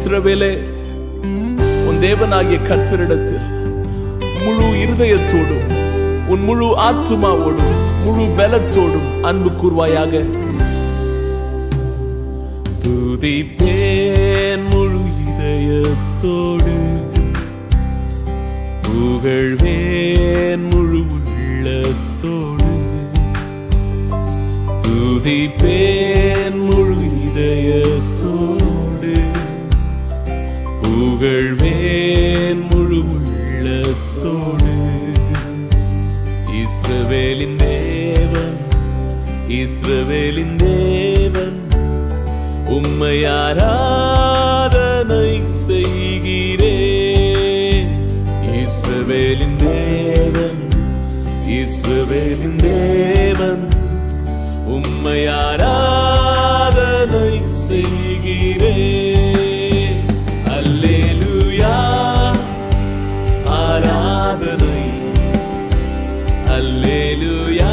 இஸ்ரவேலே உன் தேவனாகிய கர்த்தரிடத்தில் முழு இருதயத்தோடும் உன் முழு ஆத்துமாவோடும் முழு பலத்தோடும் அன்பு கூர்வாயாக துதிப்பேன் முழு இதயத்தோடு புகழ்வேன் முழு உள்ளத்தோடு துதிப்பேன் முழு இதயத்தோடு புகழ்வேன் முழு உள்ளத்தோடு இஸ்ரவேலின் தேவன் இஸ்ரவேலின் தேவன் உம்மை ஆராதனை செய்கிறேன் இஸ்ரவேலின் தேவன் இஸ்ரவேலின் தேவன் உம்மை ஆராதனை செய்கிறேன் அல்லேலூயா ஆராதனை அல்லேலூயா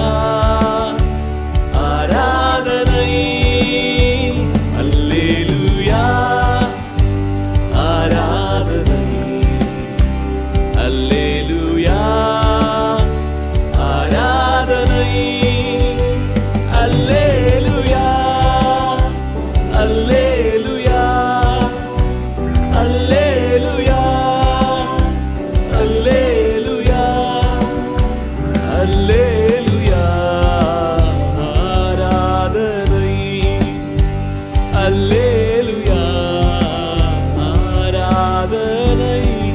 ஆராதனை அல்லேலூயா ஆராதனை அல்லேலூயா ஆராதனை அல்லேலூயா அல்லேலூயா அல்லேலூயா அல்லேலூயா அல்லேலூயா ஆராதனை அல்லேலூயா ஆராதனை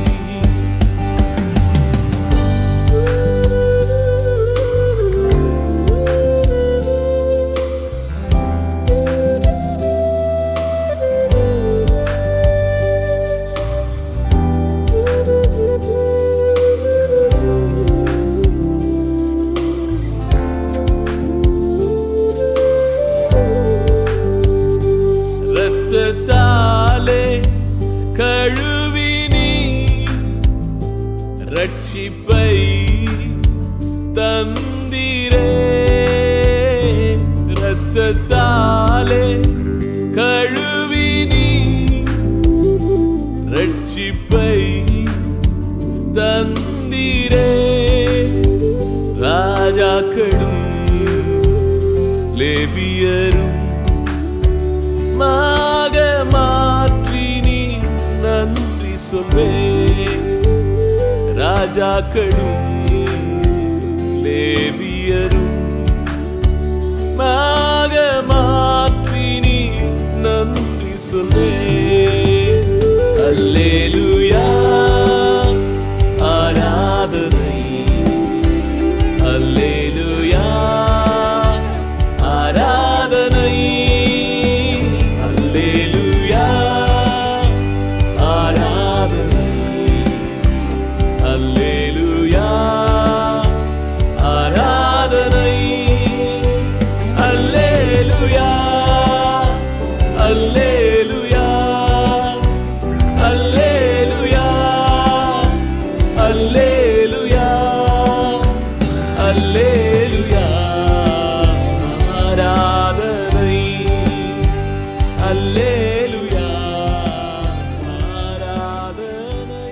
இரத்தத்தாலே கழுவினி ரட்சிப்பை தந்திரே இரத்தத்தாலே கழுவினி ரட்சிப்பை தந்திரே ராஜாக்களும் லேபியரும் மாக மாற்றி நீ நன்றி சொல்வே ராஜாக்களும் லேவியரும் மாக மாற்றி நீ நன்றி சொல்வே அல்லேலூயா ஆராதனை அல்லேலூயா ஆராதனை அல்லேலூயா ஆராதனை அல்லேலூயா ஆராதனை அல்லேலூயா அல்லேலூயா அல்லேலூயா அல்லேலூயா அல்லேலூயா ஆராதனை அல்லேலூயா ஆராதனை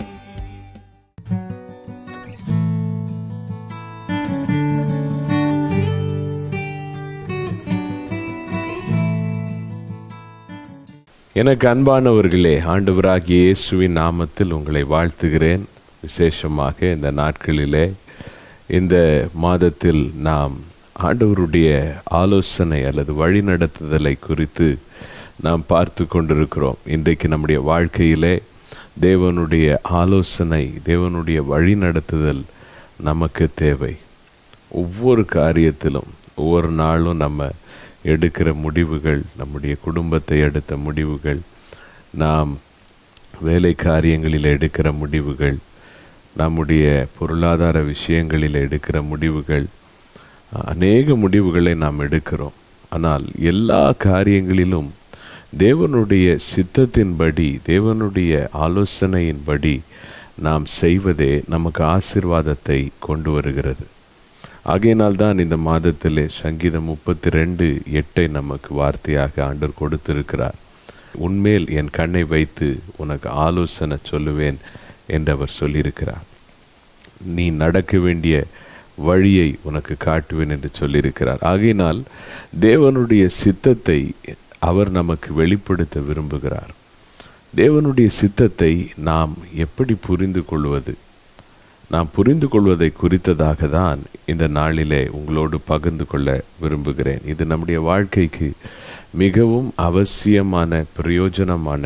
எனக்கு அன்பானவர்களே ஆண்டவராகிய இயேசுவின் நாமத்தில் உங்களை வாழ்த்துகிறேன் விசேஷமாக இந்த நாட்களிலே இந்த மாதத்தில் நாம் ஆண்டவருடைய ஆலோசனை அல்லது வழிநடத்துதலை குறித்து நாம் பார்த்து கொண்டிருக்கிறோம் இன்றைக்கு நம்முடைய வாழ்க்கையிலே தேவனுடைய ஆலோசனை தேவனுடைய வழிநடத்துதல் நமக்கு தேவை ஒவ்வொரு காரியத்திலும் ஒவ்வொரு நாளும் நம்ம எடுக்கிற முடிவுகள் நம்முடைய குடும்பத்தை எடுத்த முடிவுகள் நாம் வேலை காரியங்களில் எடுக்கிற முடிவுகள் நம்முடைய பொருளாதார விஷயங்களில் எடுக்கிற முடிவுகள் அநேக முடிவுகளை நாம் எடுக்கிறோம் ஆனால் எல்லா காரியங்களிலும் தேவனுடைய சித்தத்தின்படி தேவனுடைய ஆலோசனையின்படி நாம் செய்வதே நமக்கு ஆசிர்வாதத்தை கொண்டு வருகிறது ஆகையினால் தான் இந்த மாதத்திலே சங்கீதம் முப்பத்தி ரெண்டு எட்டை நமக்கு வார்த்தையாக ஆண்டவர் கொடுத்திருக்கிறார் உன்மேல் என் கண்ணை வைத்து உனக்கு ஆலோசனை சொல்லுவேன் என்று அவர் சொல்லியிருக்கிறார் நீ நடக்க வேண்டிய வழியை உனக்கு காட்டுவேன் என்று சொல்லியிருக்கிறார் ஆகையினால் தேவனுடைய சித்தத்தை அவர் நமக்கு வெளிப்படுத்த விரும்புகிறார் தேவனுடைய சித்தத்தை நாம் எப்படி புரிந்து கொள்வது நாம் புரிந்து கொள்வதை குறித்ததாக தான் இந்த நாளிலே உங்களோடு பகிர்ந்து கொள்ள விரும்புகிறேன் இது நம்முடைய வாழ்க்கைக்கு மிகவும் அவசியமான பிரயோஜனமான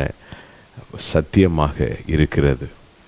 சத்தியமாக இருக்கிறது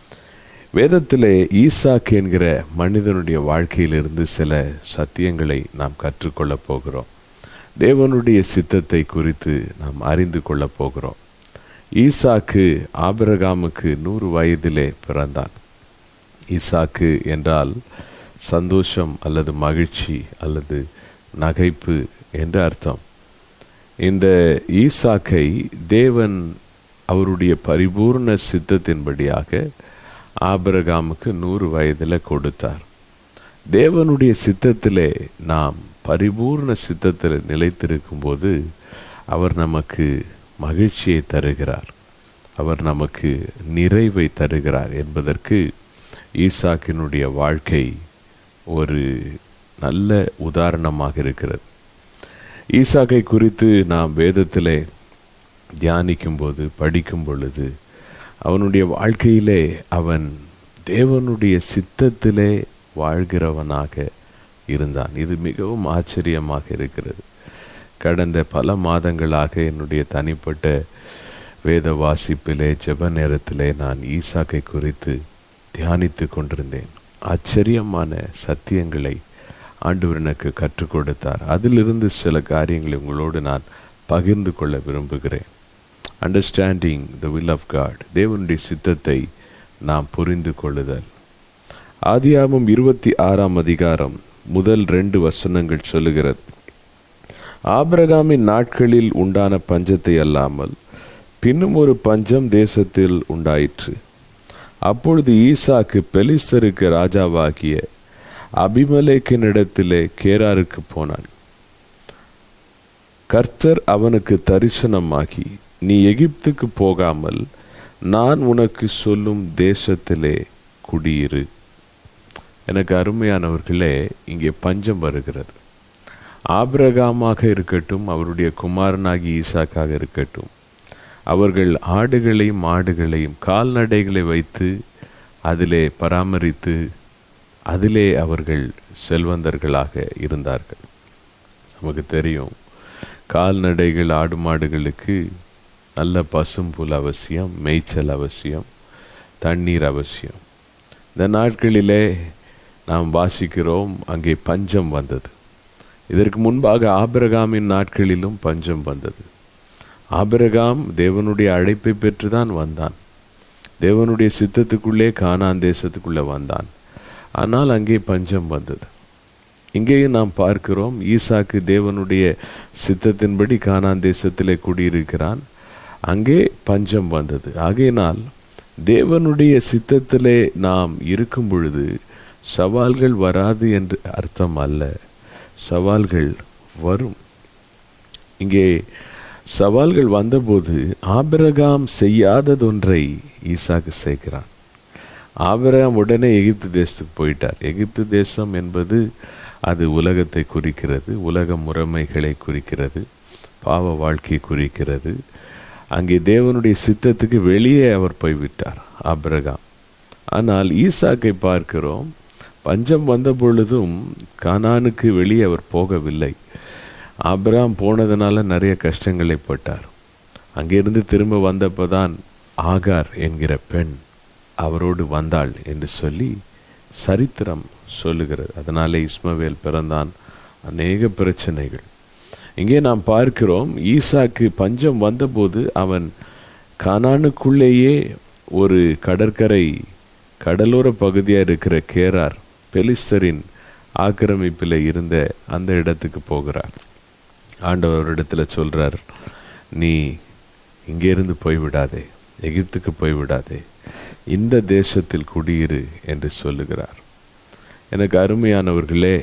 வேதத்திலே ஈசாக் என்கிற மனிதனுடைய வாழ்க்கையிலிருந்து சில சத்தியங்களை நாம் கற்றுக்கொள்ளப் போகிறோம் தேவனுடைய சித்தத்தை குறித்து நாம் அறிந்து கொள்ளப் போகிறோம் ஈசாக்கு ஆபிரகாமுக்கு நூறு வயதிலே பிறந்தான் ஈசாக்கு என்றால் சந்தோஷம் அல்லது மகிழ்ச்சி அல்லது நகைப்பு என்று அர்த்தம் இந்த ஈசாக்கை தேவன் அவருடைய பரிபூர்ண சித்தத்தின்படியாக ஆபிரகாமுக்கு நூறு வயதில் கொடுத்தார் தேவனுடைய சித்தத்திலே நாம் பரிபூர்ண சித்தத்தில் நிலைத்திருக்கும்போது அவர் நமக்கு மகிழ்ச்சியை தருகிறார் அவர் நமக்கு நிறைவை தருகிறார் என்பதற்கு ஈசாக்கினுடைய வாழ்க்கை ஒரு நல்ல உதாரணமாக இருக்கிறது ஈசாக்கை குறித்து நாம் வேதத்திலே தியானிக்கும்போது படிக்கும் பொழுது அவனுடைய வாழ்க்கையிலே அவன் தேவனுடைய சித்தத்திலே வாழ்கிறவனாக இருந்தான் இது மிகவும் ஆச்சரியமாக இருக்கிறது கடந்த பல மாதங்களாக என்னுடைய தனிப்பட்ட வேத வாசிப்பிலே ஜெப நேரத்திலே நான் ஈசாக்கை குறித்து தியானித்து கொண்டிருந்தேன் ஆச்சரியமான சத்தியங்களை ஆண்டவர் எனக்கு கற்றுக் கொடுத்தார் அதிலிருந்து சில காரியங்களை உங்களோடு நான் பகிர்ந்து கொள்ள விரும்புகிறேன் understanding the will of God தேவனுடைய சித்தத்தை நாம் புரிந்து கொள்ளுதல் ஆதியாமம் இருபத்தி ஆறாம் அதிகாரம் முதல் ரெண்டு வசனங்கள் சொல்லுகிறது ஆபிரகாமின் நாட்களில் உண்டான பஞ்சத்தை அல்லாமல் பின்னும் ஒரு பஞ்சம் தேசத்தில் உண்டாயிற்று அப்பொழுது ஈசாக்கு பெலிஸ்தருக்கு ராஜாவாகிய அபிமலேக்கினிடத்திலே கேராருக்கு போனான் கர்த்தர் அவனுக்கு தரிசனமாகி நீ எகிப்துக்கு போகாமல் நான் உனக்கு சொல்லும் தேசத்திலே குடியிரு எனக்கு அருமையானவர்களே இங்கே பஞ்சம் வருகிறது ஆபிரகாமாக இருக்கட்டும் அவருடைய குமாரனாகி ஈசாக்காக இருக்கட்டும் அவர்கள் ஆடுகளையும் மாடுகளையும் கால்நடைகளை வைத்து அதிலே பராமரித்து அதிலே அவர்கள் செல்வந்தர்களாக இருந்தார்கள் நமக்கு தெரியும் கால்நடைகள் ஆடு மாடுகளுக்கு நல்ல பசும்புல் அவசியம் மேய்ச்சல் அவசியம் தண்ணீர் அவசியம் இந்த நாட்களிலே நாம் வாசிக்கிறோம் அங்கே பஞ்சம் வந்தது இதற்கு முன்பாக ஆபிரகாமின் நாட்களிலும் பஞ்சம் வந்தது ஆபிரகாம் தேவனுடைய அழைப்பை பெற்றுதான் வந்தான் தேவனுடைய சித்தத்துக்குள்ளே கானான் தேசத்துக்குள்ளே வந்தான் ஆனால் அங்கே பஞ்சம் வந்தது இங்கேயும் நாம் பார்க்கிறோம் ஈசாக்கு தேவனுடைய சித்தத்தின்படி கானான் தேசத்திலே குடியிருக்கிறான் அங்கே பஞ்சம் வந்தது ஆகையினால் தேவனுடைய சித்தத்திலே நாம் இருக்கும் பொழுது சவால்கள் வராது என்று அர்த்தம் அல்ல சவால்கள் வரும் இங்கே சவால்கள் வந்தபோது ஆபிரகாம் செய்யாததொன்றை ஈசாக்கு செய்கிறான் ஆபிரகாம் உடனே எகிப்து தேசத்துக்கு போயிட்டார் எகிப்து தேசம் என்பது அது உலகத்தை குறிக்கிறது உலக முறைமைகளை குறிக்கிறது பாவ வாழ்க்கையை குறிக்கிறது அங்கே தேவனுடைய சித்தத்துக்கு வெளியே அவர் போய்விட்டார் ஆபிரகாம் ஆனால் ஈசாக்கை பார்க்கிறோம் பஞ்சம் வந்த பொழுதும் கானானுக்கு வெளியே அவர் போகவில்லை ஆபிரகாம் போனதுனால நிறைய கஷ்டங்களை பட்டார் அங்கிருந்து திரும்ப வந்தப்போ தான் ஆகார் என்கிற பெண் அவரோடு வந்தாள் என்று சொல்லி சரித்திரம் சொல்லுகிறது அதனாலே இஸ்மவேல் பிறந்தான் அநேக பிரச்சனைகள் இங்கே நாம் பார்க்கிறோம் ஈசாக்கு பஞ்சம் வந்தபோது அவன் கானானுக்குள்ளேயே ஒரு கடற்கரை கடலோர பகுதியாக இருக்கிற கேரார் பெலிஸ்தரின் ஆக்கிரமிப்பில் இருந்த அந்த இடத்துக்கு போகிறார் ஆண்டவரிடத்தில் சொல்கிறார் நீ இங்கேருந்து போய்விடாதே எகிப்துக்கு போய்விடாதே இந்த தேசத்தில் குடியிரு என்று சொல்லுகிறார் எனக்கு அருமையானவர்களே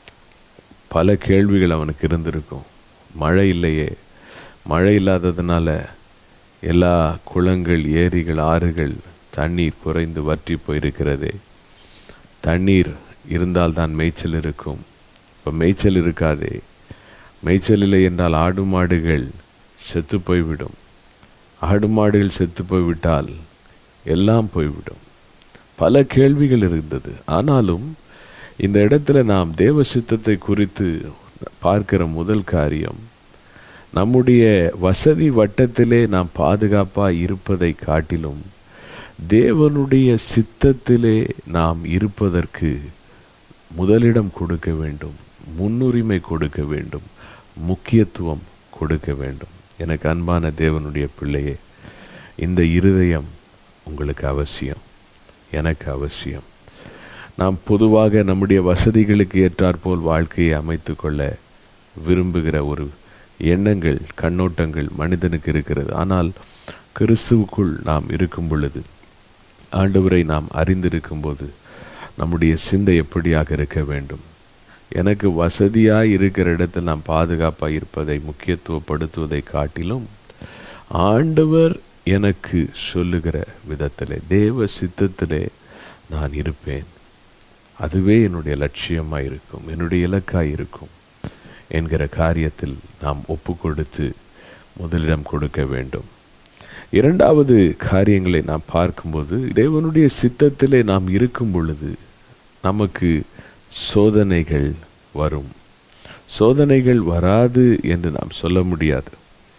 பல கேள்விகள் அவனுக்கு இருந்திருக்கும் மழை இல்லையே மழை இல்லாததுனால எல்லா குளங்கள் ஏரிகள் ஆறுகள் தண்ணீர் குறைந்து வற்றி போயிருக்கிறதே தண்ணீர் இருந்தால்தான் மேய்ச்சல் இருக்கும் இப்போ மேய்ச்சல் இருக்காதே மேய்ச்சல் இல்லை என்றால் ஆடு மாடுகள் செத்து போய்விடும் ஆடு மாடுகள் செத்து போய்விட்டால் எல்லாம் போய்விடும் பல கேள்விகள் இருந்தது ஆனாலும் இந்த இடத்துல நாம் தேவ சித்தத்தை குறித்து பார்க்கிற முதல் காரியம் நம்முடைய வசதி வட்டத்திலே நாம் பாதுகாப்பாக இருப்பதை காட்டிலும் தேவனுடைய சித்தத்திலே நாம் இருப்பதற்கு முதலிடம் கொடுக்க வேண்டும் முன்னுரிமை கொடுக்க வேண்டும் முக்கியத்துவம் கொடுக்க வேண்டும் எனக்கு அன்பான தேவனுடைய பிள்ளையே இந்த இருதயம் உங்களுக்கு அவசியம் எனக்கு அவசியம் நாம் பொதுவாக நம்முடைய வசதிகளுக்கு ஏற்றாற்போல் வாழ்க்கையை அமைத்து கொள்ள விரும்புகிற ஒரு எண்ணங்கள் கண்ணோட்டங்கள் மனிதனுக்கு இருக்கிறது ஆனால் கிறிஸ்துவுக்குள் நாம் இருக்கும் பொழுது ஆண்டவரை நாம் அறிந்திருக்கும் போது நம்முடைய சிந்தை எப்படியாக இருக்க வேண்டும் எனக்கு வசதியாக இருக்கிற இடத்தில் நாம் பாதுகாப்பாக இருப்பதை முக்கியத்துவப்படுத்துவதை காட்டிலும் ஆண்டவர் எனக்கு சொல்லுகிற விதத்திலே தேவ சித்தத்திலே நான் இருப்பேன் அதுவே என்னுடைய லட்சியமாக இருக்கும் என்னுடைய இலக்காக இருக்கும் என்கிற காரியத்தில் நாம் ஒப்பு கொடுத்து முதலிடம் கொடுக்க வேண்டும் இரண்டாவது காரியங்களை நாம் பார்க்கும்போது தேவனுடைய சித்தத்திலே நாம் இருக்கும் பொழுது நமக்கு சோதனைகள் வரும் சோதனைகள் வராது என்று நாம் சொல்ல முடியாது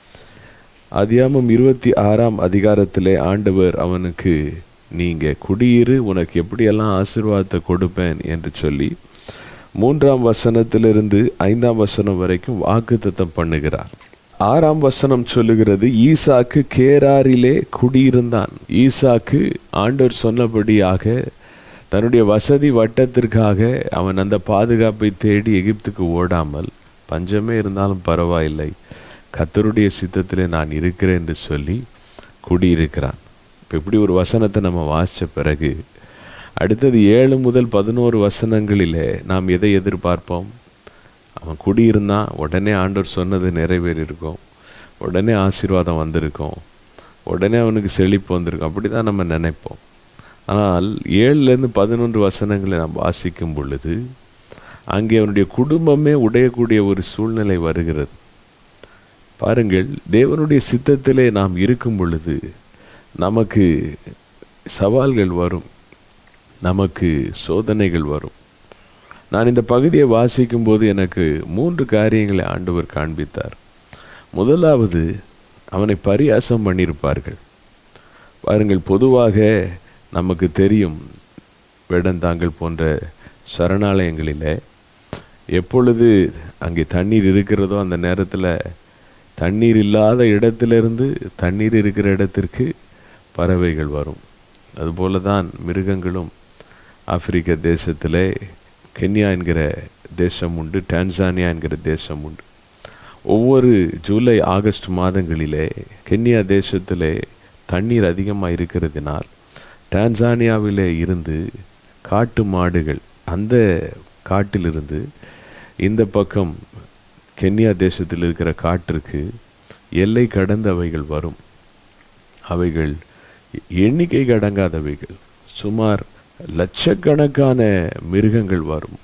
அதியாமம் இருபத்தி ஆறாம் அதிகாரத்திலே ஆண்டவர் அவனுக்கு நீங்க குடியிரு உனக்கு எப்படியெல்லாம் ஆசீர்வாதத்தை கொடுப்பேன் என்று சொல்லி மூன்றாம் வசனத்திலிருந்து ஐந்தாம் வசனம் வரைக்கும் வாக்குத்தத்தம் பண்ணுகிறார் ஆறாம் வசனம் சொல்லுகிறது ஈசாக்கு கேராரிலே குடியிருந்தான் ஈசாக்கு ஆண்டவர் சொன்னபடியாக தன்னுடைய வசதி வட்டத்திற்காக அவன் அந்த பாதுகாப்பை தேடி எகிப்துக்கு ஓடாமல் பஞ்சமே இருந்தாலும் பரவாயில்லை கத்தருடைய சித்தத்திலே நான் இருக்கிறேன் என்று சொல்லி குடியிருக்கிறான் இப்போ இப்படி ஒரு வசனத்தை நம்ம வாசித்த பிறகு அடுத்தது ஏழு முதல் பதினோரு வசனங்களிலே நாம் எதை எதிர்பார்ப்போம் அவன் குடியிருந்தான் உடனே ஆண்டவர் சொன்னது நிறைவேறியிருக்கும் உடனே ஆசீர்வாதம் வந்திருக்கும் உடனே அவனுக்கு செழிப்பு வந்திருக்கும் அப்படி தான் நம்ம நினைப்போம் ஆனால் ஏழுலேருந்து பதினொன்று வசனங்களை நாம் வாசிக்கும் பொழுது அங்கே அவனுடைய குடும்பமே உடையக்கூடிய ஒரு சூழ்நிலை வருகிறது பாருங்கள் தேவனுடைய சித்தத்திலே நாம் இருக்கும் பொழுது நமக்கு சவால்கள் வரும் நமக்கு சோதனைகள் வரும் நான் இந்த பகுதியை வாசிக்கும் போது எனக்கு மூன்று காரியங்களை ஆண்டவர் காண்பித்தார் முதலாவது அவனை பரியாசம் பண்ணியிருப்பார்கள் பாருங்கள் பொதுவாக நமக்கு தெரியும் வேடந்தாங்கல் போன்ற சரணாலயங்களில் எப்பொழுது அங்கே தண்ணீர் இருக்கிறதோ அந்த நேரத்தில் தண்ணீர் இல்லாத இடத்திலிருந்து தண்ணீர் இருக்கிற இடத்திற்கு பறவைகள் வரும் அதுபோல தான் மிருகங்களும் ஆப்பிரிக்க தேசத்திலே கென்யா என்கிற தேசம் உண்டு டான்சானியா என்கிற தேசம் உண்டு ஒவ்வொரு ஜூலை ஆகஸ்ட் மாதங்களிலே கென்யா தேசத்திலே தண்ணீர் அதிகமாக இருக்கிறதுனால் டான்சானியாவிலே இருந்து காட்டு மாடுகள் அந்த காட்டிலிருந்து இந்த பக்கம் கென்யா தேசத்தில் இருக்கிற காட்டிற்கு எல்லை கடந்து அவைகள் வரும் அவைகள் எண்ணிக்கை அடங்காதவைகள் சுமார் லட்சக்கணக்கான மிருகங்கள் வரும்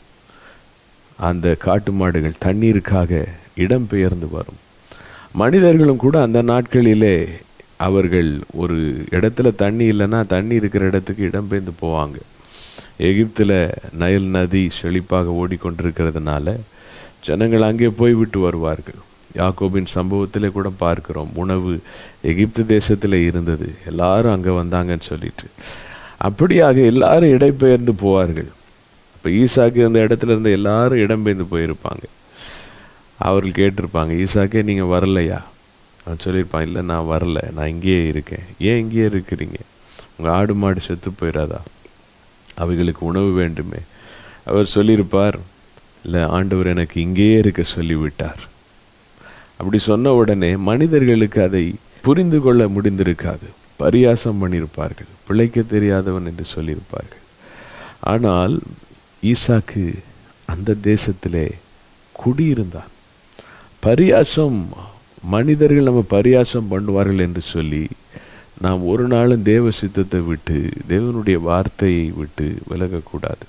அந்த காட்டு மாடுகள் தண்ணீருக்காக இடம்பெயர்ந்து வரும் மனிதர்களும் கூட அந்த நாட்களிலே அவர்கள் ஒரு இடத்துல தண்ணி இல்லைன்னா தண்ணி இருக்கிற இடத்துக்கு இடம்பெயர்ந்து போவாங்க எகிப்தில் நயல் நதி செழிப்பாக ஓடிக்கொண்டிருக்கிறதுனால ஜனங்கள் அங்கே போய் விட்டு வருவார்கள் யாக்கோபின் சம்பவத்திலே கூட பார்க்கிறோம் உணவு எகிப்து தேசத்தில் இருந்தது எல்லாரும் அங்கே வந்தாங்கன்னு சொல்லிட்டு அப்படியாக எல்லாரும் இடம்பெயர்ந்து போவார்கள் இப்போ ஈசாக்கு அந்த இடத்துல இருந்த எல்லாரும் இடம்பெயர்ந்து போயிருப்பாங்க அவர்கள் கேட்டிருப்பாங்க ஈசாக்கே நீங்கள் வரலையா அவன் சொல்லியிருப்பான் இல்லை நான் வரல நான் இங்கேயே இருக்கேன் ஏன் இங்கேயே இருக்கிறீங்க உங்கள் ஆடு மாடு செத்து போயிடாதா அவைகளுக்கு உணவு வேண்டுமே அவர் சொல்லியிருப்பார் இல்லை ஆண்டவர் எனக்கு இங்கேயே இருக்க சொல்லிவிட்டார் அப்படி சொன்ன உடனே மனிதர்களுக்கு அதை புரிந்து கொள்ள முடிந்திருக்காது பரியாசம் பண்ணியிருப்பார்கள் பிழைக்க தெரியாதவன் என்று சொல்லியிருப்பார்கள் ஆனால் ஈசாக்கு அந்த தேசத்திலே குடியிருந்தான் பரியாசம் மனிதர்கள் நம்ம பரியாசம் பண்ணுவார்கள் என்று சொல்லி நாம் ஒரு நாளும் தேவ சித்தத்தை விட்டு தேவனுடைய வார்த்தையை விட்டு விலகக்கூடாது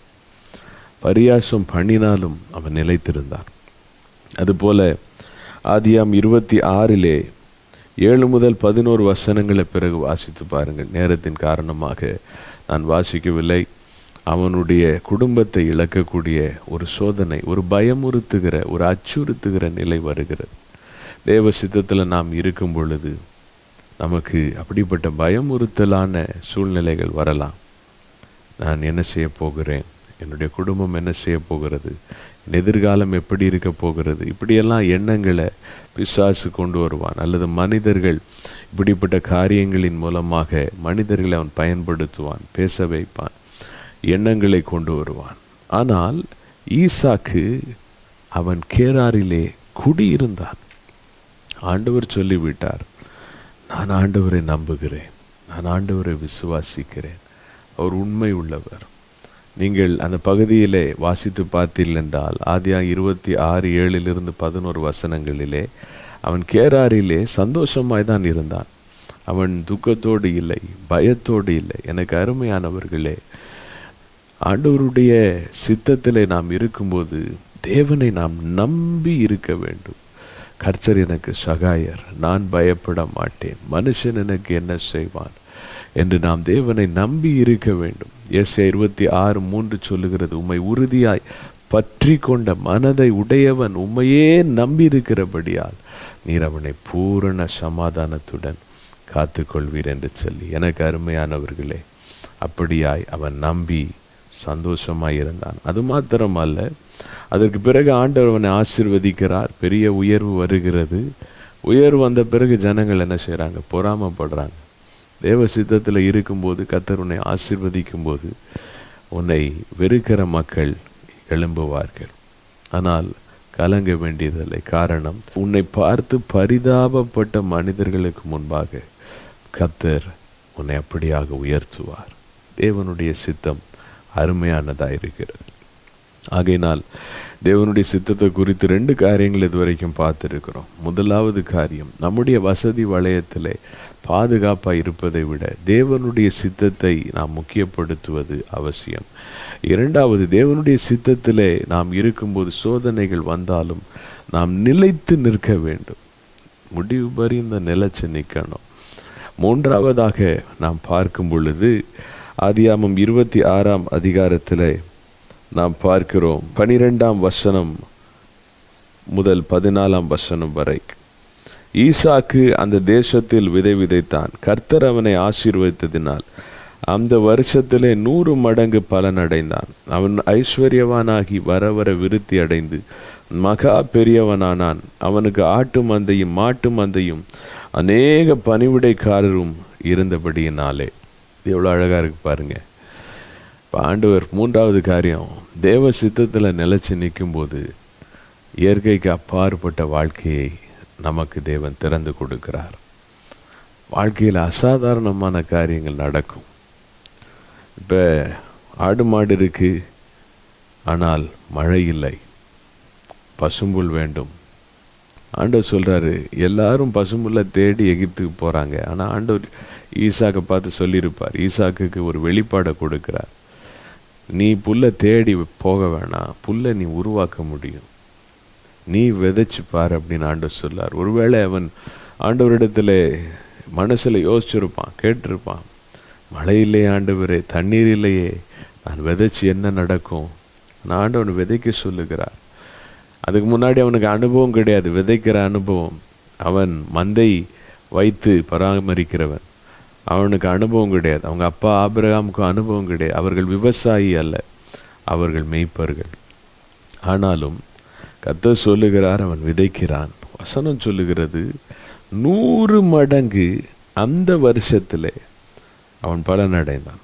பரியாசம் பண்ணினாலும் அவன் நிலைத்திருந்தான் அதுபோல ஆதியாம் இருபத்தி ஆறிலே ஏழு முதல் பதினோரு வசனங்களை பிறகு வாசித்து பாருங்கள் நேரத்தின் காரணமாக நான் வாசிக்கவில்லை அவனுடைய குடும்பத்தை இழக்கக்கூடிய ஒரு சோதனை ஒரு பயமுறுத்துகிற ஒரு அச்சுறுத்துகிற நிலை வருகிறது தேவ சித்தத்தில் நாம் இருக்கும் பொழுது நமக்கு அப்படிப்பட்ட பயமுறுத்தலான சூழ்நிலைகள் வரலாம் நான் என்ன செய்ய போகிறேன் என்னுடைய குடும்பம் என்ன செய்ய போகிறது என் எதிர்காலம் எப்படி இருக்க போகிறது இப்படியெல்லாம் எண்ணங்களை பிசாசு கொண்டு வருவான் அல்லது மனிதர்கள் இப்படிப்பட்ட காரியங்களின் மூலமாக மனிதர்களை அவன் பயன்படுத்துவான் பேச வைப்பான் எண்ணங்களை கொண்டு வருவான் ஆனால் ஈசாக்கு அவன் கேராரிலே குடியிருந்தான் ஆண்டவர் சொல்லிவிட்டார் நான் ஆண்டவரை நம்புகிறேன் நான் ஆண்டவரை விசுவாசிக்கிறேன் அவர் உண்மை உள்ளவர் நீங்கள் அந்த பகுதியிலே வாசித்து பார்த்தீர்கள் என்றால் ஆதியா இருபத்தி ஆறு ஏழிலிருந்து பதினோரு வசனங்களிலே அவன் கேராரிலே சந்தோஷமாய் தான் இருந்தான் அவன் துக்கத்தோடு இல்லை பயத்தோடு இல்லை எனக்கு அருமையானவர்களே ஆண்டவருடைய சித்தத்திலே நாம் இருக்கும்போது தேவனை நாம் நம்பி இருக்க வேண்டும் கர்த்தர் எனக்கு சகாயர் நான் பயப்பட மாட்டேன் மனுஷன் எனக்கு என்ன செய்வான் என்று நாம் தேவனை நம்பி இருக்க வேண்டும் எஸ் இருபத்தி ஆறு மூன்று சொல்லுகிறது உம்மை உறுதியாய் பற்றி கொண்ட மனதை உடையவன் உம்மையே நம்பி இருக்கிறபடியால் நீர் அவனை பூரண சமாதானத்துடன் காத்துக்கொள்வீர் என்று சொல்லி எனக்கு அருமையானவர்களே அப்படியாய் அவன் நம்பி சந்தோஷமாய் இருந்தான் அது மாத்திரமல்ல அதற்கு பிறகு ஆண்டவர் அவனை ஆசிர்வதிக்கிறார் பெரிய உயர்வு வருகிறது உயர்வு வந்த பிறகு ஜனங்கள் என்ன செய்கிறாங்க பொறாமப்படுறாங்க தேவ சித்தத்தில் இருக்கும்போது கத்தர் உன்னை ஆசிர்வதிக்கும் போது உன்னை வெறுக்கிற மக்கள் எழும்புவார்கள் ஆனால் கலங்க வேண்டியதில்லை காரணம் உன்னை பார்த்து பரிதாபப்பட்ட மனிதர்களுக்கு முன்பாக கத்தர் உன்னை அப்படியாக உயர்த்துவார் தேவனுடைய சித்தம் அருமையானதாக இருக்கிறது ஆகையினால் தேவனுடைய சித்தத்தை குறித்து ரெண்டு காரியங்கள் இதுவரைக்கும் பார்த்துருக்கிறோம் முதலாவது காரியம் நம்முடைய வசதி வளையத்திலே பாதுகாப்பாக இருப்பதை விட தேவனுடைய சித்தத்தை நாம் முக்கியப்படுத்துவது அவசியம் இரண்டாவது தேவனுடைய சித்தத்திலே நாம் இருக்கும்போது சோதனைகள் வந்தாலும் நாம் நிலைத்து நிற்க வேண்டும் முடிவு பறிந்த நிலைச்சு நிற்கணும் மூன்றாவதாக நாம் பார்க்கும் பொழுது ஆதியாமம் இருபத்தி ஆறாம் அதிகாரத்தில் நாம் பார்க்கிறோம் பனிரெண்டாம் வசனம் முதல் பதினாலாம் வசனம் வரை ஈசாக்கு அந்த தேசத்தில் விதை விதைத்தான் கர்த்தர் அவனை ஆசீர்வதித்ததினால் அந்த வருஷத்திலே நூறு மடங்கு பலன் அடைந்தான் அவன் ஐஸ்வர்யவானாகி வர வர விருத்தி அடைந்து மகா பெரியவனானான் அவனுக்கு ஆட்டு மந்தையும் மாட்டு மந்தையும் அநேக பணிவிடைக்காரரும் இருந்தபடியினாலே இது எவ்வளோ அழகாக இருக்கு பாருங்க இப்போ ஆண்டவர் மூன்றாவது காரியம் தேவ சித்தத்தில் நிலச்சி நிற்கும்போது இயற்கைக்கு அப்பாற்பட்ட வாழ்க்கையை நமக்கு தேவன் திறந்து கொடுக்கிறார் வாழ்க்கையில் அசாதாரணமான காரியங்கள் நடக்கும் இப்போ ஆடு மாடு இருக்கு ஆனால் மழை இல்லை பசும்புல் வேண்டும் ஆண்டவர் சொல்கிறாரு எல்லாரும் பசும்புல்லை தேடி எகிப்துக்கு போகிறாங்க ஆனால் ஆண்டவர் ஈசாக்கை பார்த்து சொல்லியிருப்பார் ஈசாக்குக்கு ஒரு வெளிப்பாடை கொடுக்கிறார் நீ புல்லை தேடி போக வேணாம் புல்லை நீ உருவாக்க முடியும் நீ விதைச்சு பார் அப்படின்னு ஆண்டவர் சொல்லார் ஒருவேளை அவன் ஆண்டவரிடத்துல மனசில் யோசிச்சிருப்பான் கேட்டிருப்பான் மழை இல்லையே ஆண்டவரே தண்ணீர் இல்லையே நான் விதைச்சு என்ன நடக்கும் நான் ஆண்டவன் விதைக்க சொல்லுகிறார் அதுக்கு முன்னாடி அவனுக்கு அனுபவம் கிடையாது விதைக்கிற அனுபவம் அவன் மந்தை வைத்து பராமரிக்கிறவன் அவனுக்கு அனுபவம் கிடையாது அவங்க அப்பா ஆபிரகாமுக்கு அனுபவம் கிடையாது அவர்கள் விவசாயி அல்ல அவர்கள் மெய்ப்பர்கள் ஆனாலும் கத்த சொல்லுகிறார் அவன் விதைக்கிறான் வசனம் சொல்லுகிறது நூறு மடங்கு அந்த வருஷத்திலே அவன் பலன் அடைந்தான்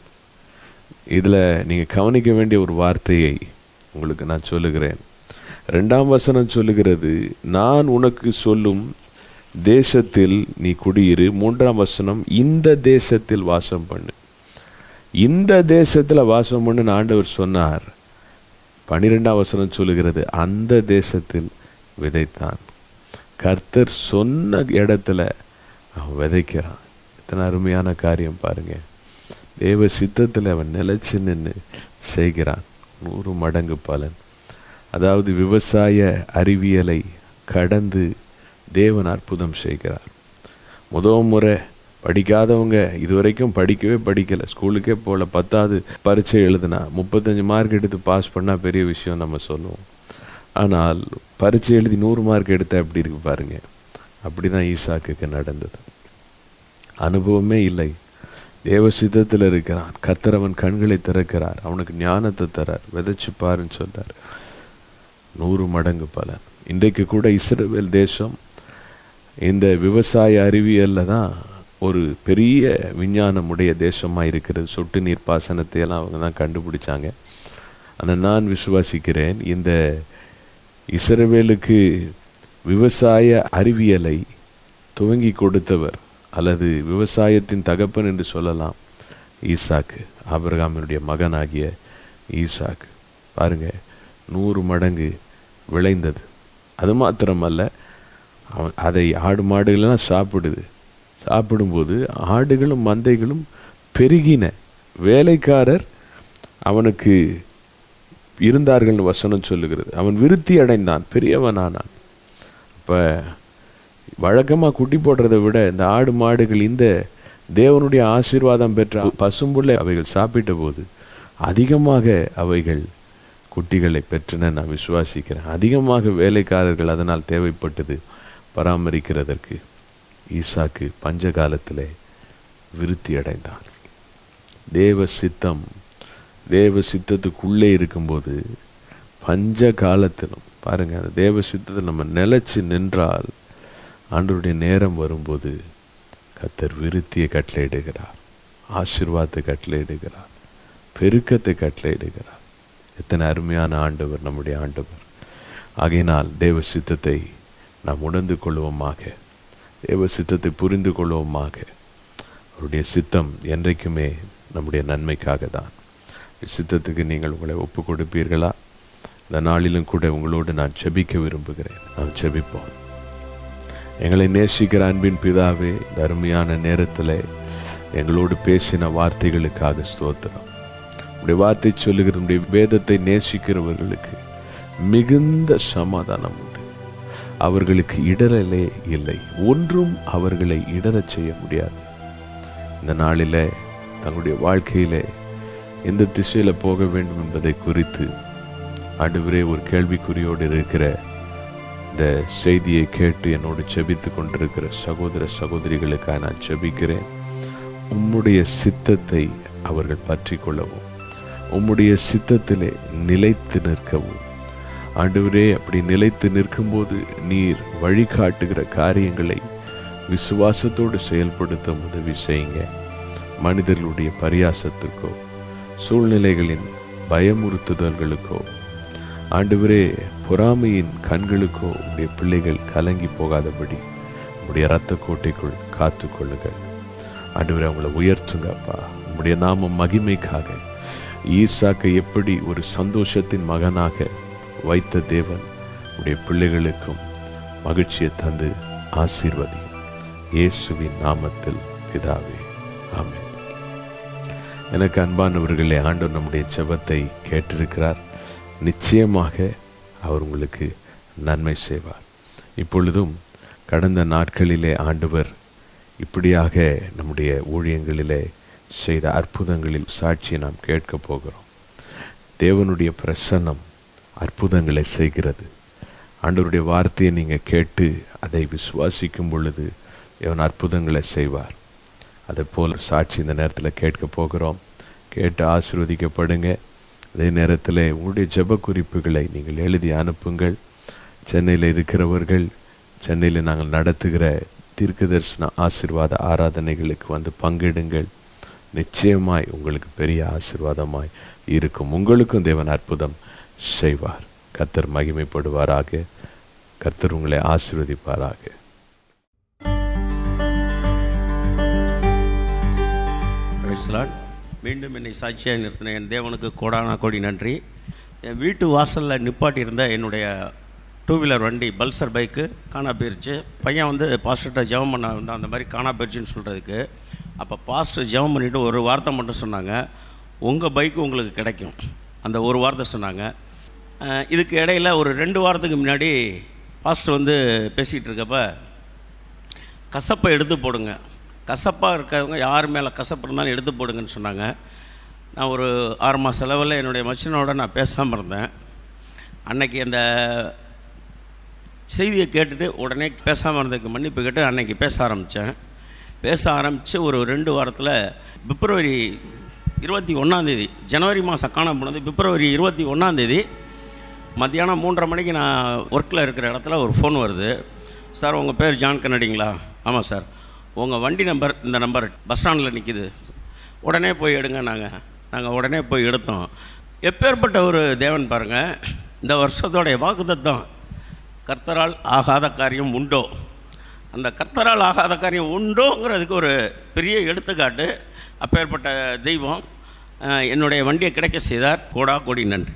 இதில் நீங்கள் கவனிக்க வேண்டிய ஒரு வார்த்தையை உங்களுக்கு நான் சொல்லுகிறேன் ரெண்டாம் வசனம் சொல்லுகிறது நான் உனக்கு சொல்லும் தேசத்தில் நீ குடியிரு மூன்றாம் வசனம் இந்த தேசத்தில் வாசம் பண்ணு இந்த தேசத்தில் வாசம் பண்ணுன்னு ஆண்டவர் சொன்னார் பனிரெண்டாம் வசனம் சொல்லுகிறது அந்த தேசத்தில் விதைத்தான் கர்த்தர் சொன்ன இடத்துல அவன் விதைக்கிறான் எத்தனை அருமையான காரியம் பாருங்க தேவ சித்தத்தில் அவன் நிலைச்சு நின்று செய்கிறான் நூறு மடங்கு பலன் அதாவது விவசாய அறிவியலை கடந்து தேவன் அற்புதம் செய்கிறார் முதல் முறை படிக்காதவங்க இதுவரைக்கும் படிக்கவே படிக்கலை ஸ்கூலுக்கே போகல பத்தாவது பரீட்சை எழுதுனா முப்பத்தஞ்சு மார்க் எடுத்து பாஸ் பண்ணால் பெரிய விஷயம் நம்ம சொல்லுவோம் ஆனால் பரீட்சை எழுதி நூறு மார்க் எடுத்தால் எப்படி இருக்கு பாருங்க அப்படி தான் ஈசாக்குக்கு நடந்தது அனுபவமே இல்லை தேவ சித்தத்தில் இருக்கிறான் கர்த்தர் அவன் கண்களை திறக்கிறார் அவனுக்கு ஞானத்தை தரார் விதைச்சு பாருன்னு சொல்றார் நூறு மடங்கு பலன் இன்றைக்கு கூட இஸ்ரவேல் தேசம் இந்த விவசாய அறிவியலில் தான் ஒரு பெரிய விஞ்ஞானம் உடைய தேசமாக இருக்கிறது சொட்டு நீர் பாசனத்தை எல்லாம் அவங்க தான் கண்டுபிடிச்சாங்க ஆனால் நான் விசுவாசிக்கிறேன் இந்த இஸ்ரவேலுக்கு விவசாய அறிவியலை துவங்கி கொடுத்தவர் அல்லது விவசாயத்தின் தகப்பன் என்று சொல்லலாம் ஈசாக்கு ஆபிரகாமினுடைய மகனாகிய ஈசாக்கு பாருங்க நூறு மடங்கு விளைந்தது அது மாத்திரமல்ல அவன் அதை ஆடு மாடுகள்லாம் சாப்பிடுது சாப்பிடும்போது ஆடுகளும் மந்தைகளும் பெருகின வேலைக்காரர் அவனுக்கு இருந்தார்கள்னு வசனம் சொல்லுகிறது அவன் விருத்தி அடைந்தான் பெரியவனானான் இப்போ வழக்கமாக குட்டி போடுறதை விட இந்த ஆடு மாடுகள் இந்த தேவனுடைய ஆசீர்வாதம் பெற்ற பசும்புள்ளை அவைகள் சாப்பிட்ட போது அதிகமாக அவைகள் குட்டிகளை பெற்றன நான் விசுவாசிக்கிறேன் அதிகமாக வேலைக்காரர்கள் அதனால் தேவைப்பட்டது பராமரிக்கிறதற்கு ஈசாக்கு பஞ்ச காலத்திலே விருத்தி அடைந்தான் தேவ சித்தம் தேவ சித்தத்துக்குள்ளே இருக்கும்போது பஞ்ச காலத்திலும் பாருங்க அந்த தேவ சித்தத்தில் நம்ம நிலைச்சு நின்றால் ஆண்டவருடைய நேரம் வரும்போது கத்தர் விருத்தியை கட்டளையிடுகிறார் ஆசீர்வாதத்தை கட்டளையிடுகிறார் பெருக்கத்தை கட்டளையிடுகிறார் எத்தனை அருமையான ஆண்டவர் நம்முடைய ஆண்டவர் ஆகையினால் தேவ சித்தத்தை நாம் உணர்ந்து கொள்வோமாக தேவ சித்தத்தை புரிந்து கொள்வோமாக அவருடைய சித்தம் என்றைக்குமே நம்முடைய நன்மைக்காக தான் சித்தத்துக்கு நீங்கள் உங்களை ஒப்பு கொடுப்பீர்களா இந்த நாளிலும் கூட உங்களோடு நான் செபிக்க விரும்புகிறேன் நாம் செபிப்போம் எங்களை நேசிக்கிற அன்பின் பிதாவே இந்த அருமையான நேரத்தில் எங்களோடு பேசின வார்த்தைகளுக்காக ஸ்தோத்திரம் உடைய வார்த்தை சொல்லுகிற உடைய வேதத்தை நேசிக்கிறவர்களுக்கு மிகுந்த சமாதானம் உண்டு அவர்களுக்கு இடரலே இல்லை ஒன்றும் அவர்களை இடரச் செய்ய முடியாது இந்த நாளில் தங்களுடைய வாழ்க்கையிலே எந்த திசையில் போக வேண்டும் என்பதை குறித்து ஆண்டவரே ஒரு கேள்விக்குறியோடு இருக்கிற இந்த செய்தியை கேட்டு என்னோடு செபித்து கொண்டிருக்கிற சகோதர சகோதரிகளுக்காக நான் செபிக்கிறேன் உம்முடைய சித்தத்தை அவர்கள் பற்றி கொள்ளவும் உம்முடைய சித்தத்திலே நிலைத்து நிற்கவும் ஆண்டவரே அப்படி நிலைத்து நிற்கும்போது நீர் வழிகாட்டுகிற காரியங்களை விசுவாசத்தோடு செயல்படுத்த உதவி செய்யுங்க மனிதர்களுடைய பரியாசத்துக்கோ சூழ்நிலைகளின் பயமுறுத்துதல்களுக்கோ ஆண்டவரே பொறாமையின் கண்களுக்கோ உடைய பிள்ளைகள் கலங்கி போகாதபடி உடைய இரத்த கோட்டைக்குள் காத்து கொள்ளுங்கள் ஆண்டவரே அவங்கள உயர்த்துங்க அப்பா உம்முடைய நாமம் மகிமைக்காக ஈசாக்கை எப்படி ஒரு சந்தோஷத்தின் மகனாக வைத்த தேவன் உடைய பிள்ளைகளுக்கும் மகிழ்ச்சியை தந்து ஆசீர்வதி இயேசுவின் நாமத்தில் பிதாவே ஆமென் எனக்கு அன்பானவர்களே ஆண்டவர் நம்முடைய ஜெபத்தை கேட்டிருக்கிறார் நிச்சயமாக அவர் உங்களுக்கு நன்மை செய்வார் இப்பொழுதும் கடந்த நாட்களிலே ஆண்டவர் இப்படியாக நம்முடைய ஊழியங்களிலே செய்த அற்புதங்களில் சாட்சியை நாம் கேட்க போகிறோம் தேவனுடைய பிரசன்னம் அற்புதங்களை செய்கிறது ஆண்டவருடைய வார்த்தையை நீங்கள் கேட்டு அதை விசுவாசிக்கும் பொழுது தேவன் அற்புதங்களை செய்வார் அதை போல் சாட்சி இந்த நேரத்தில் கேட்க போகிறோம் கேட்டு ஆசீர்வதிக்கப்படுங்க அதே நேரத்தில் உங்களுடைய ஜெப குறிப்புகளை நீங்கள் எழுதி அனுப்புங்கள் சென்னையில் இருக்கிறவர்கள் சென்னையில் நாங்கள் நடத்துகிற தீர்க்க தரிசன ஆசீர்வாத ஆராதனைகளுக்கு வந்து பங்கிடுங்கள் நிச்சயமாய் உங்களுக்கு பெரிய ஆசீர்வாதமாய் இருக்கும் உங்களுக்கும் தேவன் அற்புதம் செய்வார் கர்த்தர் மகிமைப்படுவாராக கர்த்தர் உங்களை ஆசீர்வதிப்பாராக Praise the Lord. மீண்டும் என்னை சாட்சியாக நிறுத்தின என் தேவனுக்கு கோடானா கோடி நன்றி என் வீட்டு வாசலில் நிப்பாட்டி இருந்த என்னுடைய டூ வீலர் வண்டி பல்சர் பைக்கு காணா போயிருச்சு பையன் வந்து பாஸ்டர்கிட்ட ஜெபம் பண்ண வந்து அந்த மாதிரி காணா போயிருச்சுன்னு சொல்கிறதுக்கு அப்போ பாஸ்டர் ஜெபம் பண்ணிவிட்டு ஒரு வார்த்தை மட்டும் சொன்னாங்க உங்கள் பைக்கு உங்களுக்கு கிடைக்கும் அந்த ஒரு வார்த்தை சொன்னாங்க அஹ் இதுக்கு இடையில ஒரு ரெண்டு வாரத்துக்கு முன்னாடி பாஸ்டர் வந்து பேசிகிட்டு இருக்கப்ப கசப்பை எடுத்து போடுங்க கசப்பாக இருக்கிறவங்க யார் மேலே கசப்பு இருந்தாலும் எடுத்து போடுங்கன்னு சொன்னாங்க நான் ஒரு ஆறு மாத செலவில் என்னுடைய மச்சனோட நான் பேசாமல் இருந்தேன் அன்னைக்கு அந்த செய்தியை கேட்டுட்டு உடனே பேசாமல் இருந்ததுக்கு மன்னிப்பு கேட்டு அன்னைக்கு பேச ஆரம்பித்தேன் பேச ஆரம்பித்து ஒரு ரெண்டு வாரத்தில் பிப்ரவரி இருபத்தி ஒன்றாந்தேதி ஜனவரி மாதம் காண போனது பிப்ரவரி இருபத்தி ஒன்றாந்தேதி மத்தியானம் மூன்றரை மணிக்கு நான் ஒர்க்கில் இருக்கிற இடத்துல ஒரு ஃபோன் வருது சார் உங்கள் பேர் ஜான் கன்னடிங்களா ஆமாம் சார் உங்கள் வண்டி நம்பர் இந்த நம்பர் பஸ் ஸ்டாண்டில் நிற்கிது உடனே போய் எடுங்க நாங்கள் நாங்கள் உடனே போய் எடுத்தோம் எப்பேற்பட்ட ஒரு தேவன் பாருங்கள் இந்த வருஷத்தோடைய வாக்குத்தத்தம் கர்த்தரால் ஆகாத காரியம் உண்டோ அந்த கர்த்தரால் ஆகாத காரியம் உண்டோங்கிறதுக்கு ஒரு பெரிய எடுத்துக்காட்டு அப்பேற்பட்ட தெய்வம் அஹ், என்னுடைய வண்டியை கிடைக்க செய்தார் கோடா கோடி நன்றி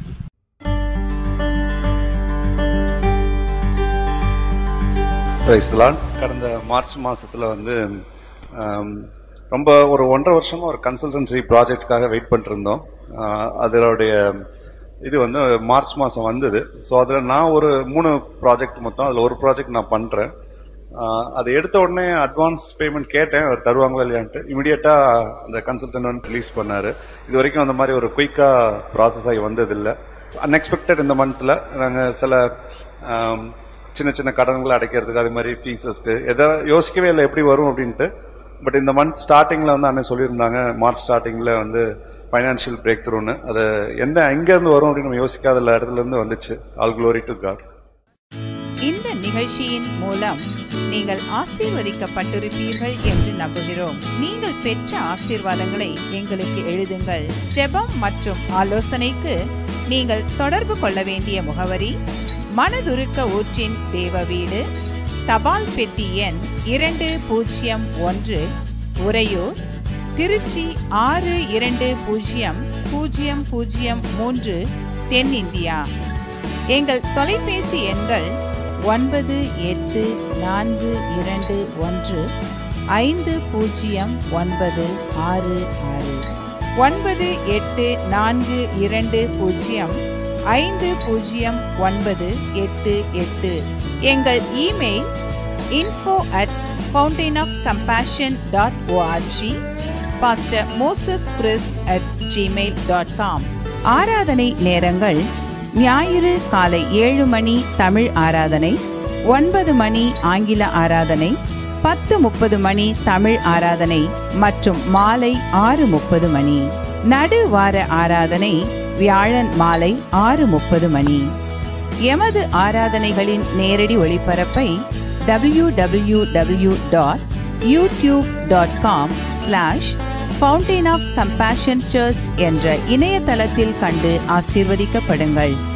பிரைஸ் லார்ட் கடந்த மார்ச் மாசத்துல வந்து ஆம், ரொம்ப ஒரு ஒன்றரை வருஷமா ஒரு கன்சல்டன்சி ப்ராஜெக்ட்காக வெயிட் பண்ணிட்டு இருந்தோம் ஆஹ், அதனுடைய இது வந்து மார்ச் மாசம் வந்தது ஸோ அதில் நான் ஒரு மூணு ப்ராஜெக்ட் மொத்தம் அதில் ஒரு ப்ராஜெக்ட் நான் பண்ணுறேன் அதை எடுத்த உடனே அட்வான்ஸ் பேமெண்ட் கேட்டேன் அவர் தருவாங்களா இல்லையான்ட்டு இமிடியேட்டாக அந்த கன்சல்டன்ட் வந்து ரிலீஸ் பண்ணாரு இது வரைக்கும் அந்த மாதிரி ஒரு குயிக்காக ப்ராசஸ் ஆகி வந்ததில்லை அன்எக்ஸ்பெக்டட் இந்த மந்த்தில் நாங்கள் சில ஆம், சின்ன சின்ன கடன்களை அடைக்கிறதுக்கு அது மாதிரி ஃபீஸஸ்க்கு எதை யோசிக்கவே இல்லை எப்படி வரும் அப்படின்ட்டு பட் இந்த மந்த் ஸ்டார்டிங்கில் வந்து அண்ணன் சொல்லியிருந்தாங்க மார்ச் ஸ்டார்டிங்கில் வந்து ஃபைனான்ஷியல் பிரேக் த்ரூன்னு அது எந்த எங்கேருந்து வரும் அப்படின்னு நம்ம யோசிக்காத இடத்துல இருந்து வந்துச்சு ஆல் க்ளோரி டு காட் இந்த நிகழ்ச்சியின் மூலம் நீங்கள் ஆசீர்வதிக்கப்பட்டிருப்பீர்கள் என்று நம்புகிறோம் நீங்கள் பெற்ற ஆசீர்வாதங்களை எங்களுக்கு எழுதுங்கள் ஜெபம் மற்றும் ஆலோசனைக்கு நீங்கள் தொடர்பு கொள்ள வேண்டிய முகவரி மனதுருக்க ஊற்றின் தேவ வீடு தபால் பெட்டி எண் இரண்டு பூஜ்ஜியம் ஒன்று உறையூர் திருச்சி ஆறு இரண்டு பூஜ்ஜியம் பூஜ்ஜியம் பூஜ்ஜியம் மூன்று தென்னிந்தியா எங்கள் தொலைபேசி எண்கள் ஒன்பது எட்டு நான்கு இரண்டு ஒன்று ஐந்து பூஜ்ஜியம் ஒன்பது ஆறு ஆறு ஒன்பது எட்டு நான்கு இரண்டு பூஜ்ஜியம் ஐந்து பூஜ்ஜியம் ஒன்பது எட்டு எட்டு எங்கள் email info at fountain of compassion dot ORG pastor Moses Chris at Gmail dot com ஆராதனை நேரங்கள் ஞாயிறு காலை ஏழு மணி தமிழ் ஆராதனை ஒன்பது மணி ஆங்கில ஆராதனை பத்து முப்பது மணி தமிழ் ஆராதனை மற்றும் மாலை ஆறு முப்பது மணி நடு வார ஆராதனை வியாழன் மாலை ஆறு முப்பது மணி எமது ஆராதனைகளின் நேரடி ஒளிபரப்பை W W W dot YouTube dot com slash fountain of compassion church என்ற இணையதளத்தில் கண்டு ஆசீர்வதிக்கப்படுங்கள்